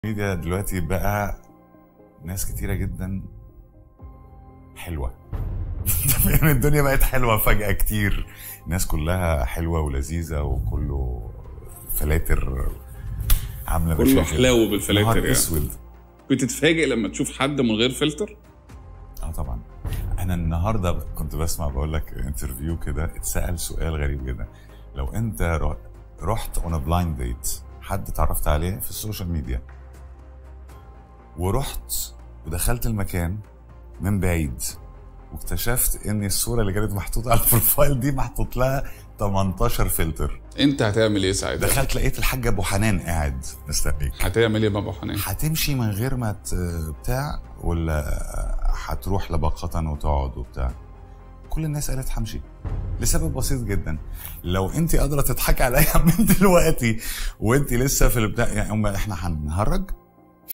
ميديا دلوقتي بقى ناس كتيرة جدا حلوة يعني الدنيا بقت حلوة فجأة كتير الناس كلها حلوة ولذيذة وكله فلاتر عاملة كله مشاكل. حلاوه بالفلاتر نهار يعني اسود بتتفاجئ لما تشوف حد من غير فلتر اه طبعا انا النهارده كنت بسمع بقول لك انترفيو كده اتسال سؤال غريب جدا لو انت ر- رحت اون بلايند ديت حد اتعرفت عليه في السوشيال ميديا ورحت ودخلت المكان من بعيد واكتشفت ان الصوره اللي كانت محطوطه على البروفايل دي محطوط لها 18 فلتر انت هتعمل ايه ساعتها؟ دخلت لقيت الحاج ابو حنان قاعد مستنيك هتعمل ايه يا بابا حنان؟ هتمشي من غير ما ت- بتاع ولا هتروح لباقة وتقعد وبتاع كل الناس قالت همشي لسبب بسيط جدا لو انت قادره تضحكي عليا من دلوقتي وانت لسه في البتاع يعني هم احنا هنهرج